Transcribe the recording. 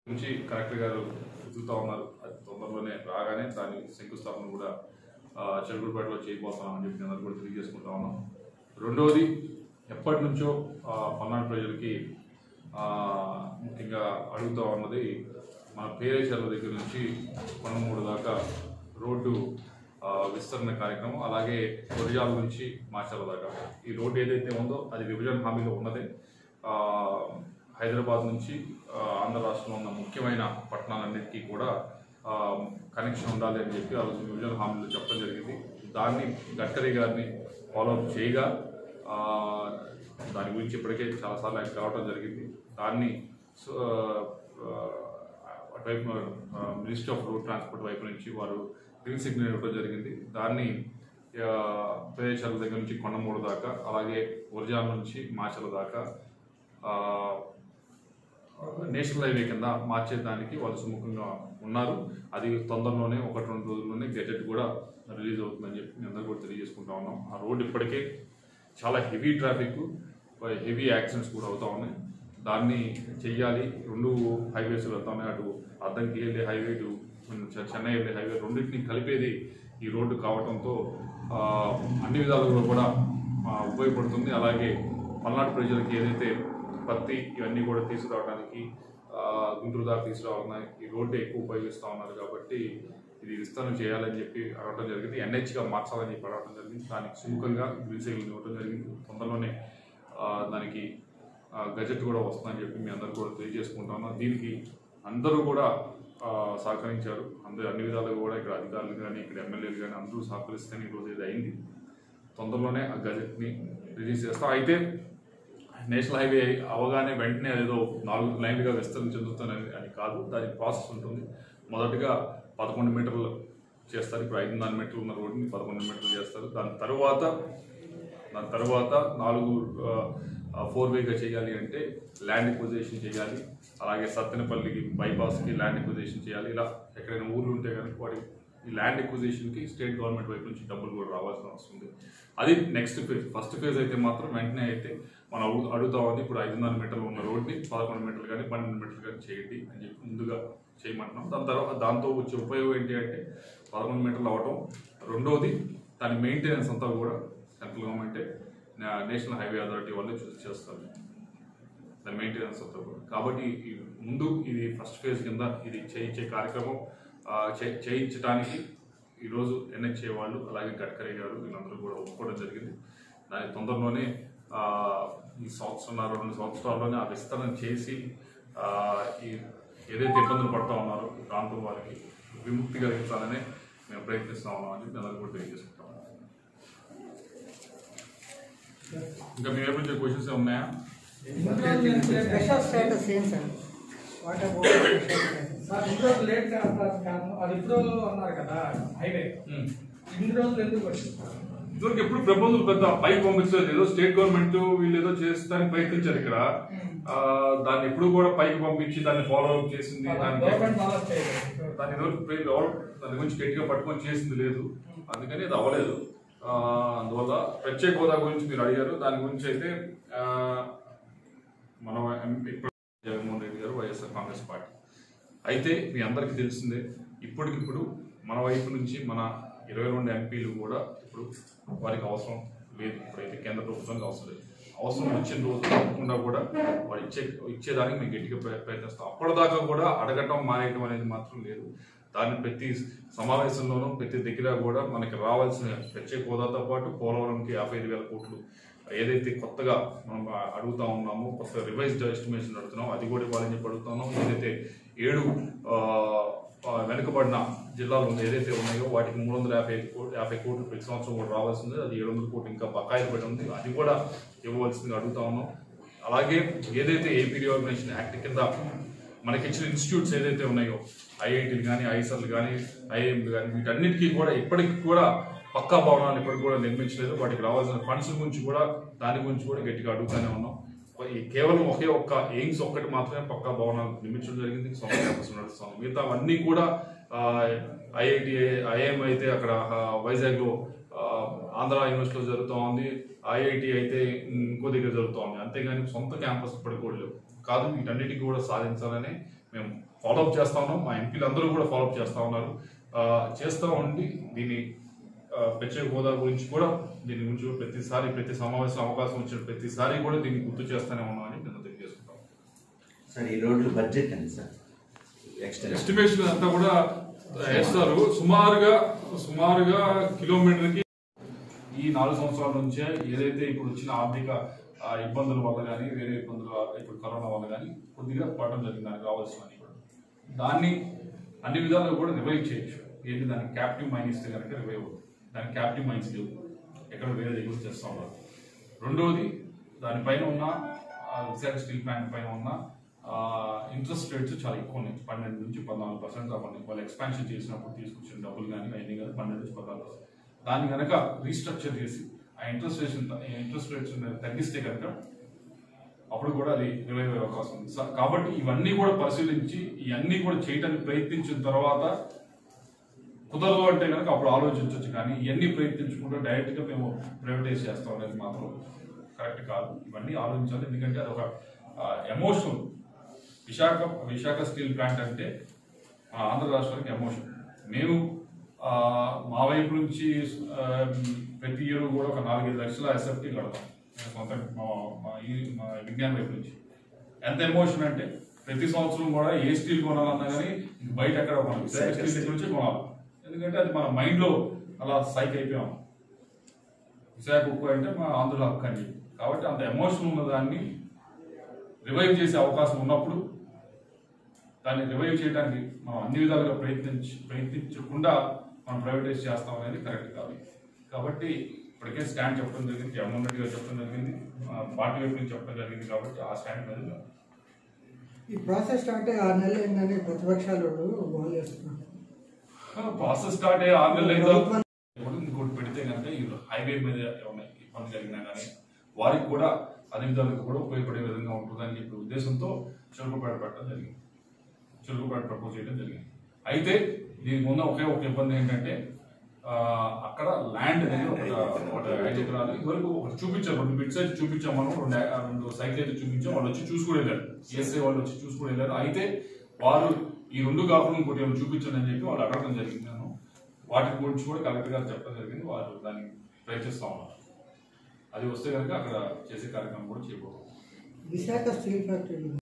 నుంచి కలెక్టర్ గారు వెతుకుతా ఉన్నారు అది తొందరలోనే రాగానే దాని శంకుస్థాపన కూడా ఆ, చెరుకుపేటలో చేయబోతున్నాం అని చెప్పి అందరూ కూడా తెలియజేసుకుంటా ఉన్నాం రెండవది ఎప్పటి నుంచో ఆ, పల్నాడు ప్రజలకి ఆ, ముఖ్యంగా అడుగుతూ ఉన్నది మన పేరేశాల దగ్గర నుంచి కొనమూడు దాకా రోడ్డు ఆ, విస్తరణ కార్యక్రమం అలాగే గురిజాల నుంచి మాచాల దాకా ఈ రోడ్డు ఏదైతే ఉందో అది విభజన హామీలో ఉన్నదే ఆ, హైదరాబాద్ నుంచి ఆ, ఆంధ్ర రాష్ట్రంలో ఉన్న ముఖ్యమైన పట్టణాలన్నిటికీ కూడా ఆ, కనెక్షన్ ఉండాలి అని చెప్పి ఆ రోజు విభజన హామీలో చెప్పడం జరిగింది దాన్ని గడ్కరీ గారిని ఫాలోఅప్ చేయగా ఆ, దాని గురించి ఇప్పటికే చాలాసార్లు ఆయన కావడం జరిగింది దాన్ని సో, ఆ, అటువైపు మినిస్ట్రీ ఆఫ్ రోడ్ ట్రాన్స్పోర్ట్ వైపు నుంచి వారు గ్రీన్ సిగ్నల్ ఇవ్వడం జరిగింది దాన్ని ఆ, ప్రదేశాల దగ్గర నుంచి కొండమూడు దాకా అలాగే ఉర్జాల నుంచి మాచల దాకా ఆ, నేషనల్ హైవే కింద మార్చేదానికి వాళ్ళు సుముఖంగా ఉన్నారు అది తొందరలోనే ఒకటి రెండు రోజుల్లోనే గెజెట్ కూడా రిలీజ్ అవుతుందని చెప్పి మేము అందరూ కూడా తెలియజేసుకుంటా ఉన్నాం ఆ రోడ్డు ఇప్పటికే చాలా హెవీ ట్రాఫిక్ హెవీ యాక్సిడెంట్స్ కూడా అవుతా ఉన్నాయి దాన్ని చెయ్యాలి రెండు హైవేస్ వెళ్తా ఉన్నాయి అటు అద్దంకి వెళ్ళే హైవే ఇటు చె- చెన్నై వెళ్ళే హైవే రెండింటిని కలిపేది ఈ రోడ్డు కావడంతో ఆ, అన్ని విధాలుగా కూడా ఆ, ఉపయోగపడుతుంది అలాగే పల్నాడు ప్రజలకి ఏదైతే పత్తి ఇవన్నీ కూడా తీసుకురావడానికి ఆ, గుంటూరు దాకా తీసుకురావడానికి ఈ రోడ్డు ఎక్కువ ఉపయోగిస్తూ ఉన్నారు కాబట్టి ఇది విస్తరణ చేయాలని చెప్పి అడగడం జరిగింది ఎన్హెచ్గా మార్చాలని చెప్పి అడగడం జరిగింది దానికి సుముఖంగా గ్రీన్ సిగ్నల్ ఇవ్వడం జరిగింది తొందరలోనే ఆ, దానికి ఆ, గజెట్ కూడా వస్తుందని చెప్పి మీ అందరూ కూడా తెలియజేసుకుంటాను దీనికి అందరూ కూడా ఆ, సహకరించారు అందరూ అన్ని విధాలుగా కూడా ఇక్కడ అధికారులు కానీ ఇక్కడ ఎమ్మెల్యేలు కానీ అందరూ సహకరిస్తేనే ఈరోజు ఇది అయింది తొందరలోనే ఆ గజెట్ని రిలీజ్ చేస్తాం అయితే నేషనల్ హైవే అవగానే వెంటనే అదేదో నాలుగు లైన్లుగా విస్తరణ చెందుతుందని అని కాదు దాని ప్రాసెస్ ఉంటుంది మొదటగా పదకొండు మీటర్లు చేస్తారు ఇప్పుడు ఐదున్నర మీటర్లు ఉన్న రోడ్డుని పదకొండు మీటర్లు చేస్తారు దాని తర్వాత దాని తర్వాత నాలుగు ఫోర్ వేగా చేయాలి అంటే ల్యాండ్ ఎక్విజిషన్ చేయాలి అలాగే సత్తెనపల్లికి బైపాస్కి ల్యాండ్ ఎక్విజిషన్ చేయాలి ఇలా ఎక్కడైనా ఊర్లు ఉంటే కనుక వాటి ఈ ల్యాండ్ ఎక్విజిషన్కి స్టేట్ గవర్నమెంట్ వైపు నుంచి డబ్బులు కూడా రావాల్సిన అవసరం ఉంది అది నెక్స్ట్ ఫేజ్ ఫస్ట్ ఫేజ్ అయితే మాత్రం వెంటనే అయితే మనం అడుగు అడుగుతామని ఇప్పుడు ఐదున్నర మీటర్లు ఉన్న రోడ్ని పదకొండు మీటర్లు కానీ పన్నెండు మీటర్లు కానీ చేయండి అని చెప్పి ముందుగా చేయమంటున్నాం దాని తర్వాత దాంతో వచ్చే ఉపయోగం ఏంటి అంటే పదకొండు మీటర్లు అవటం రెండోది దాని మెయింటెనెన్స్ అంతా కూడా సెంట్రల్ గవర్నమెంటే నా- నేషనల్ హైవే అథారిటీ వాళ్ళే చూసి చేస్తారు దాని మెయింటెనెన్స్ అంతా కూడా కాబట్టి ఈ ముందు ఇది ఫస్ట్ ఫేజ్ కింద ఇది చేయించే కార్యక్రమం ఆ, చే- చేయించడానికి ఈరోజు ఎన్హెచ్ఏ వాళ్ళు అలాగే గడ్కరీ గారు వీళ్ళందరూ కూడా ఒప్పుకోవడం జరిగింది దాని తొందరలోనే ఆ, ఈ సంవత్సరం రెండు సంవత్సరాల్లోనే ఆ విస్తరణ చేసి ఆ, ఈ ఏదైతే ఇబ్బందులు పడతా ఉన్నారో ఈ ప్రాంతం వారికి విముక్తి కలిగించాలని మేము ప్రయత్నిస్తా ఉన్నాం అని చెప్పి అందరూ కూడా తెలియజేసుకుంటాం ఇంకా మీ వైపు నుంచి క్వశ్చన్స్ ఉన్నాయా స్పెషల్ స్టేటస్ ఏం sir what about special status sir ఇన్ని రోజులు లేట్ కాదు అది ఇప్పుడు అన్నారు కదా హైవే ఇన్ని రోజులు ఎందుకు వచ్చింది సార్? ఇదివరకు ఎప్పుడు ప్రపోజల్ పెద్ద పైకి పంపించలేదు ఏదో స్టేట్ గవర్నమెంట్ వీళ్ళు ఏదో చేస్తానికి ప్రయత్నించారు ఇక్కడ ఆ, దాన్ని ఎప్పుడు కూడా పైకి పంపించి దాన్ని ఫాలో అప్ చేసింది దాన్ని గవర్నమెంట్ చాలా స్టేట్ దాని ఇదివరకు ప్రే- ఎవరు దాని గురించి గట్టిగా పట్టుకొని చేసింది లేదు అందుకని అది అవ్వలేదు ఆ, అందువల్ల ప్రత్యేక హోదా గురించి మీరు అడిగారు దాని గురించి అయితే ఆ, మన ఎం- ఇప్పుడు జగన్మోహన్ రెడ్డి గారు వైఎస్ఆర్ కాంగ్రెస్ పార్టీ అయితే మీ అందరికీ తెలిసిందే ఇప్పటికిప్పుడు మన వైపు నుంచి మన ఇరవై రెండు ఎంపీలు కూడా ఇప్పుడు వారికి అవసరం లేదు ఇప్పుడైతే కేంద్ర ప్రభుత్వానికి అవసరం లేదు అవసరం వచ్చిన రోజు తప్పకుండా కూడా వారు ఇచ్చే ఇచ్చేదానికి మేము గట్టిగా ప్రయ- ప్రయత్నిస్తాం అప్పటిదాకా కూడా అడగటం మానేయటం అనేది మాత్రం లేదు దాన్ని ప్రతి సమావేశంలోనూ ప్రతి దగ్గర కూడా మనకి రావాల్సిన ప్రత్యేక హోదాతో పాటు పోలవరంకి యాభై ఐదు వేల కోట్లు ఏదైతే కొత్తగా మనం అడుగుతా ఉన్నామో కొత్త రివైజ్డ్ ఎస్టిమేషన్ అడుగుతున్నాం అది కూడా ఇవ్వాలని చెప్పి అడుగుతున్నాం ఏదైతే ఏడు ఆ, ఆ, వెనుకబడిన జిల్లాలు ఉన్నాయి, ఏదైతే ఉన్నాయో వాటికి మూడు వందల యాభై ఐదు కోట్లు యాభై కోట్లు ప్రతి సంవత్సరం కూడా రావాల్సింది అది ఏడు వందల కోట్లు ఇంకా బకాయిలు పడి ఉంది అది కూడా ఇవ్వవలసిందిగా అడుగుతా ఉన్నాం అలాగే ఏదైతే ఏపీ రిఆర్గనైజేషన్ యాక్ట్ కింద మనకి ఇచ్చిన ఇన్స్టిట్యూట్స్ ఏదైతే ఉన్నాయో ఐఐటీలు కానీ ఐఎస్ఎల్ కానీ ఐఐఎంలు కానీ వీటన్నిటికీ కూడా ఇప్పటికి కూడా పక్కా భవనాలు ఇప్పటికి కూడా నిర్మించలేదు వాటికి రావాల్సిన ఫండ్స్ గురించి కూడా దాని గురించి కూడా గట్టిగా అడుగుతూనే ఉన్నాం ఈ కేవలం ఒకే ఒక్క ఎయిమ్స్ ఒక్కటి మాత్రమే పక్కా భవనాలు నిర్మించడం జరిగింది సొంత క్యాంపస్ నడుస్తాం మిగతా అవన్నీ కూడా ఐఐటి ఐఎం అయితే అక్కడ ఆ, వైజాగ్లో ఆ, ఆంధ్ర యూనివర్సిటీలో జరుగుతూ ఉంది ఐఐటి అయితే ఇంకో దగ్గర జరుగుతూ ఉంది అంతేగాని సొంత క్యాంపస్ ఇప్పటికి కూడా లేవు కాదు వీటన్నిటికీ కూడా సాధించాలని మేము ఫాలోఅప్ చేస్తా ఉన్నాం మా ఎంపీలు అందరూ కూడా ఫాలోఅప్ చేస్తా ఉన్నారు ఆ, చేస్తా ఉండి దీని ఆ, ప్రత్యేక హోదా గురించి కూడా దీని గురించి కూడా ప్రతిసారి ప్రతి సమావేశం అవకాశం వచ్చిన ప్రతిసారి కూడా దీన్ని గుర్తు చేస్తూనే ఉన్నామని నేను తెలియజేసుకుంటాం సార్ ఈ రోడ్లు బడ్జెట్ ఎంత సార్ ఎక్స్టెన్ ఎస్టిమేషన్ అంతా కూడా వేస్తారు సుమారుగా సుమారుగా కిలోమీటర్కి ఈ నాలుగు సంవత్సరాల నుంచే ఏదైతే ఇప్పుడు వచ్చిన ఆర్థిక ఆ, ఇబ్బందుల వల్ల కానీ వేరే ఇబ్బందుల ఇప్పుడు కరోనా వల్ల కానీ కొద్దిగా పడడం జరిగింది దానికి రావాల్సినవి కూడా దాన్ని అన్ని విధాలుగా కూడా రివైవ్ చేయొచ్చు ఏంటి దానికి క్యాప్టివ్ మైన్ ఇస్తే కనుక రివైవ్ అవుతుంది దానికి క్యాప్టివ్ మైన్స్ లేవు ఎక్కడ వేరే దగ్గర చేస్తూ ఉన్నారు రెండోది దానిపైన ఉన్న ఆ, విశాఖ స్టీల్ ప్లాంట్ పైన ఉన్న ఇంట్రెస్ట్ రేట్స్ చాలా ఎక్కువ ఉన్నాయి పన్నెండు నుంచి పద్నాలుగు పర్సెంట్ ఉన్నాయి వాళ్ళు ఎక్స్పాన్షన్ చేసినప్పుడు తీసుకొచ్చిన డబ్బులు కానీ అవన్నీ కానీ పన్నెండు నుంచి పద్నాలుగు percent. దాన్ని కనుక రీస్ట్రక్చర్ చేసి ఆ ఇంట్రెస్ట్ రేట్స్ ఇంట్రెస్ట్ రేట్స్ తగ్గిస్తే కనుక అప్పుడు కూడా అది రివైవ్ అయ్యే అవకాశం ఉంది స- కాబట్టి ఇవన్నీ కూడా పరిశీలించి ఇవన్నీ కూడా చేయడానికి ప్రయత్నించిన తర్వాత కుదరదు అంటే కనుక అప్పుడు ఆలోచించవచ్చు కానీ ఇవన్నీ ప్రయత్నించుకుంటూ డైరెక్ట్ గా మేము ప్రైవేటైజ్ చేస్తాం అనేది మాత్రం కరెక్ట్ కాదు ఇవన్నీ ఆలోచించాలి ఎందుకంటే అది ఒక emotion Visakha Visakha steel plant అంటే మన ఆంధ్ర రాష్ట్రానికి ఎమోషన్ మేము ఆ, మా వైపు నుంచి ఆ, ప్రతి ఇయర్ కూడా ఒక నాలుగైదు లక్షల ఎస్ఎఫ్టీ కడతాం మేము సొంత మా మా ఈ- మా విజ్ఞాన వైపు నుంచి ఎంత ఎమోషన్ అంటే ప్రతి సంవత్సరం కూడా ఏ స్టీల్ కొనాలన్నా కానీ ఇంక బయట ఎక్కడ మనం విశాఖ స్టీల్ దగ్గర నుంచి కొనాలి ఎందుకంటే అది మన మైండ్ లో అలా సైక్ అయిపోయాం విశాఖ ఉక్కు అంటే మా ఆంధ్ర హక్కు అని చెప్పి. కాబట్టి అంత ఎమోషన్ ఉన్న దాన్ని రివైవ్ చేసే అవకాశం ఉన్నప్పుడు దాన్ని రివైవ్ చేయడానికి మనం అన్ని విధాలుగా ప్రయత్నించి ప్రయత్నించకుండా మనం ప్రైవేటైజ్ చేస్తాం అనేది కరెక్ట్ కాదు కాబట్టి ఇప్పటికే స్టాండ్ చెప్పడం జరిగింది జగన్మోహన్ రెడ్డి గారు చెప్పడం జరిగింది ఆ, పార్టీ వైపు నుంచి చెప్పడం జరిగింది కాబట్టి ఆ స్టాండ్ మీద ఉన్నాం. ఈ ప్రాసెస్ స్టార్ట్ అయ్యి ఆరు నెలలు అయిందని ప్రతిపక్షాలు గోల్ చేస్తున్నారు ప్రాసెస్ స్టార్ట్ అయ్యి ఆరు నెలలు అయిందో ప్రభుత్వం ఇప్పుడు ఇంకోటి పెడితే కనుక ఈ హైవే మీద ఏమైనా ఇబ్బంది కలిగినా కానీ వారికి కూడా అన్ని విధాలుగా కూడా ఉపయోగపడే విధంగా ఉంటుందని చెప్పే ఉద్దేశంతో చురుకుపేట పెట్టడం జరిగింది చురుకుపేట ప్రపోజ్ చేయడం జరిగింది అయితే దీనికి ఉన్న ఒకే ఒక ఇబ్బంది ఏంటంటే ఆ, అక్కడ ల్యాండ్ అనేది ఒక ఒక ఐదు ఎకరాలు ఇదివరకు ఒకటి చూపించారు రెండు బిట్స్ అయితే చూపించాం మనం రెండు ఆ, రెండు సైకిల్ అయితే చూపించాం వాళ్ళు వచ్చి చూసుకుని వెళ్ళారు ఏసే వాళ్ళు వచ్చి చూసుకుని వెళ్ళారు అయితే వారు ఈ రెండు కాకుండా ఇంకోటి ఏమైనా చూపించండి అని చెప్పి వాళ్ళు అడగడం జరిగింది నేను వాటి గురించి కూడా కలెక్టర్ గారు చెప్పడం జరిగింది వారు దాన్ని ప్రయత్నిస్తా ఉన్నారు అది వస్తే కనుక అక్కడ చేసే కార్యక్రమం కూడా చేయబోతున్నాం విశాఖ స్టీల్ ఫ్యాక్టరీ